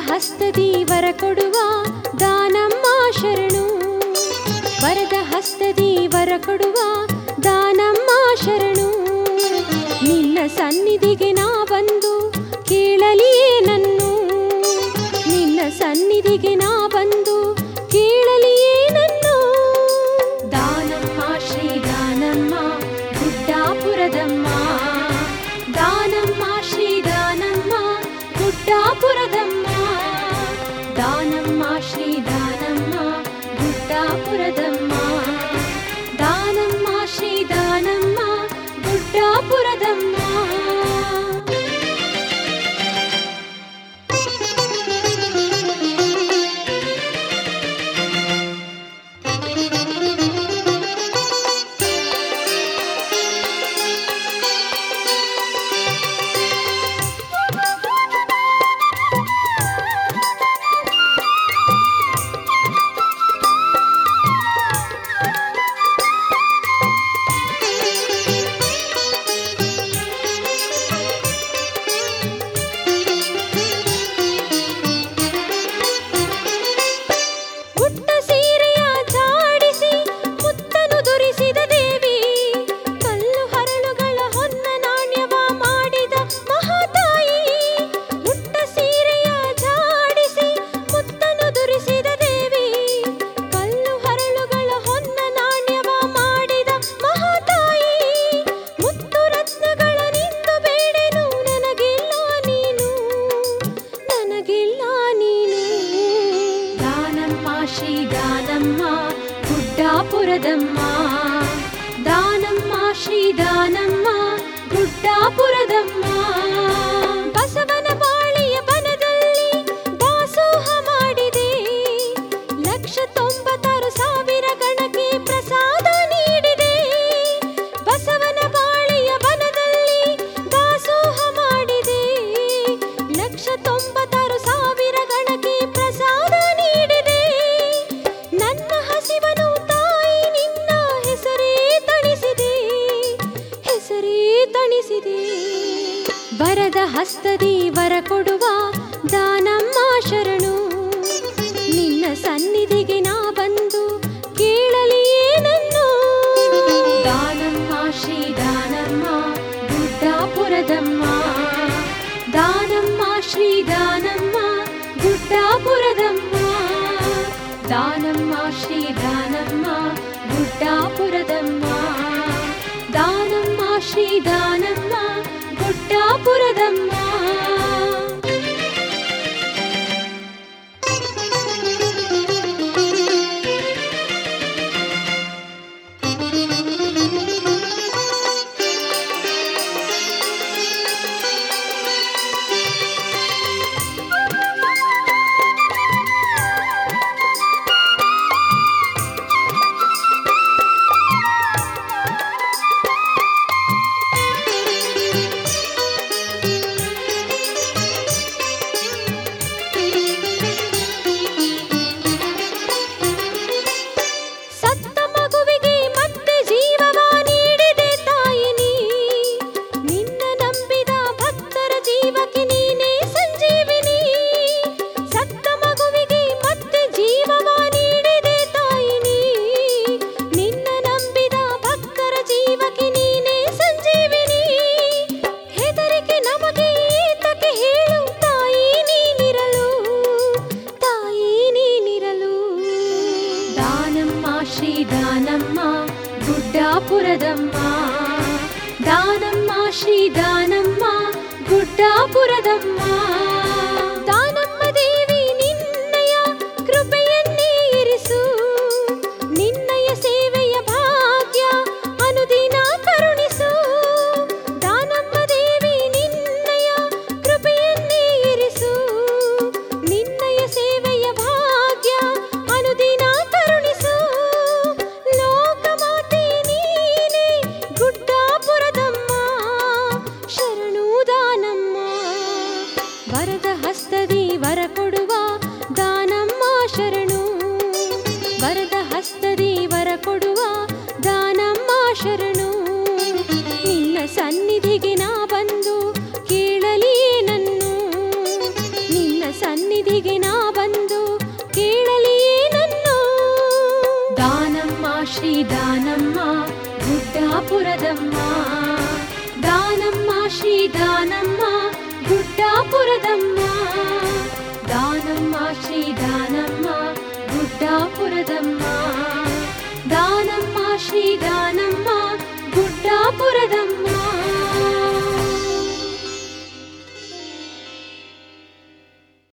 ಹಸ್ತದಿ ವರ ಕೊಡುವ ದಾನಮ್ಮ ಶರಣು ವರದ ಹಸ್ತದಿ ವರ ಕೊಡುವ ದಾನಮ್ಮ ಶರಣು ನಿನ್ನ ಸನ್ನಿಧಿಗೆ ನಾ ಬಂದು ಕೇಳಲಿಯೇ ನನ್ನು ನಿನ್ನ ಸನ್ನಿಧಿಗೆ ನಾ ಬಂದು ಕೇಳಲಿಯೇ ನನ್ನು ದಾನಮ್ಮ ಶ್ರೀ ದಾನಮ್ಮ ಗುಡ್ಡಾಪುರದಮ್ಮ ದಾನಮ್ಮ ಶ್ರೀ ದಾನಮ್ಮ ಗುಡ್ಡಾಪುರದಮ್ಮ ದಾನಮ್ಮ ಶ್ರೀ ದಾನಮ್ಮ ಗುಡ್ಡಾಪುರದಮ್ಮ ದಾನಮ್ಮ ಶ್ರೀ ದಾನಮ್ಮ ಗುಡ್ಡಾಪುರದಮ್ಮ ಪುಟ್ಟ ಸೀರೆಯ ಜಾಡಿಸಿ ಮುತ್ತನು ದುರಿಸಿದ ದೇವಿ ಕಲ್ಲು ಹರಳುಗಳ ಹೊನ್ನ ನಾಣ್ಯವ ಮಾಡಿದ ಮಹಾತಾಯಿ ಪುಟ್ಟ ಸೀರೆಯ ಜಾಡಿಸಿ ಮುತ್ತನು ದುರಿಸಿದ ದೇವಿ ಕಲ್ಲು ಹರಳುಗಳ ಹೊನ್ನ ನಾಣ್ಯವ ಮಾಡಿದ ಮಹಾತಾಯಿ ಮುತ್ತು ರತ್ನಗಳ ನಿಂದು ಬೇಡೆನು ನನಗಿಲ್ಲ ನೀನು ನನಗಿಲ್ಲ ನೀನು ದಾನಮ್ಮ ಶ್ರೀ ದಾನಮ್ಮ ಗುಡ್ಡಾಪುರದಮ್ಮ ದಾನಮ್ಮ ಶ್ರೀ ದಾನಮ್ಮ ಗುಡ್ಡಾಪುರದಮ್ಮ ಬಸವನ ಬಾಳಿಯ ಬನದಲ್ಲಿ ದಾಸೋಹ ಮಾಡಿದೆ ಲಕ್ಷ ತೊಂಬತ್ತಾರು ಸಾವಿರ ಗಣಕ್ಕೆ ಪ್ರಸಾದ ನೀಡಿದೆ ಬಸವನ ಬಾಳಿಯ ಬನದಲ್ಲಿ ದಾಸೋಹ ಮಾಡಿದೆ ಲಕ್ಷ ತೊಂಬತ್ತಾರು ಸಾವಿರ ಗಣಕ್ಕೆ ಪ್ರಸಾದ ನೀಡಿದೆ ನನ್ನ ಹಸಿವನು ತಾಯಿ ನಿನ್ನ ಹೆಸರೇ ತಣಿಸಿದೆ ಹೆಸರೇ ತಣಿಸಿದೆ ಬರದ ಹಸ್ತದಿ ವರ ಕೊಡುವ ದಾನಮ್ಮ ಶರಣು ನಿನ್ನ ಸನ್ನಿಧಿಗೆ ನಾ ಬಂದು ಕೇಳಲಿಯೇ ನನ್ನು ದಾನಮ್ಮ ಶ್ರೀ ದಾನಮ್ಮ ಗುಡ್ಡಾಪುರದಮ್ಮ ದಾನಮ್ಮ ಶ್ರೀ ದಾನಮ್ಮ ಗುಡ್ಡಾಪುರದಮ್ಮ ದಾನಮ್ಮ ಶ್ರೀ ದಾನಮ್ಮ ಗುಡ್ಡಾಪುರದಮ್ಮ ದಾನಮ್ಮ ಶ್ರೀ ದಾನಮ್ಮ ಗುಡ್ಡಾಪುರದಮ್ಮ ಸತ್ತ ಮಗುವಿಗೆ ಮತ್ತೆ ಜೀವವ ನೀಡಿದೆ ತಾಯಿನಿ ನಿನ್ನ ನಂಬಿದ ಭಕ್ತರ ಜೀವಕ್ಕೆ ನೀನೇ ಸಂಜೀವಿನಿ ಸತ್ತ ಮಗುವಿಗೆ ಮತ್ತೆ ಜೀವವ ನೀಡಿದೆ ತಾಯಿನಿ ನಿನ್ನ ನಂಬಿದ ಭಕ್ತರ ಜೀವಕ್ಕೆ ನೀನೇ ಸಂಜೀವಿನಿ ಹೆದರಿಕೆ ನಮಗೆ ಏತಕ್ಕೆ ಹೇಳು ತಾಯಿ ನೀನಿರಲು ತಾಯಿ ನೀನಿರಲು ದಾನಮ್ಮ ಶ್ರೀ ದಾನಮ್ಮ ಗುಡ್ಡಾಪುರದಮ್ಮ ದಾನಮ್ಮ ಶ್ರೀ ದಾನಮ್ಮ ಗುಡ್ಡಾಪುರದಮ್ಮ ದಾನಮ್ಮ ದೇವಿ ನಿನ್ನಯ ಕೃಪೆಯನ್ನೇ ಇರಿಸು ನಿನ್ನಯ ಸೇವೆಯ ಭಾಗ್ಯ ಅನುದಿನ ಕರುಣಿಸು ದಾನಮ್ಮ ದೇವಿ ನಿನ್ನಯ ಕೃಪೆಯನ್ನೇ ಇರಿಸು ನಿನ್ನಯ ಸೇವೆಯ ಭಾಗ್ಯ ಅನುದಿನ ಕರುಣಿಸು ಲೋಕಮಾತೆ ನೀನೇ ದಾನಮ್ಮ ದಾನಮ್ಮ ಶ್ರೀ ದಾನಮ್ಮ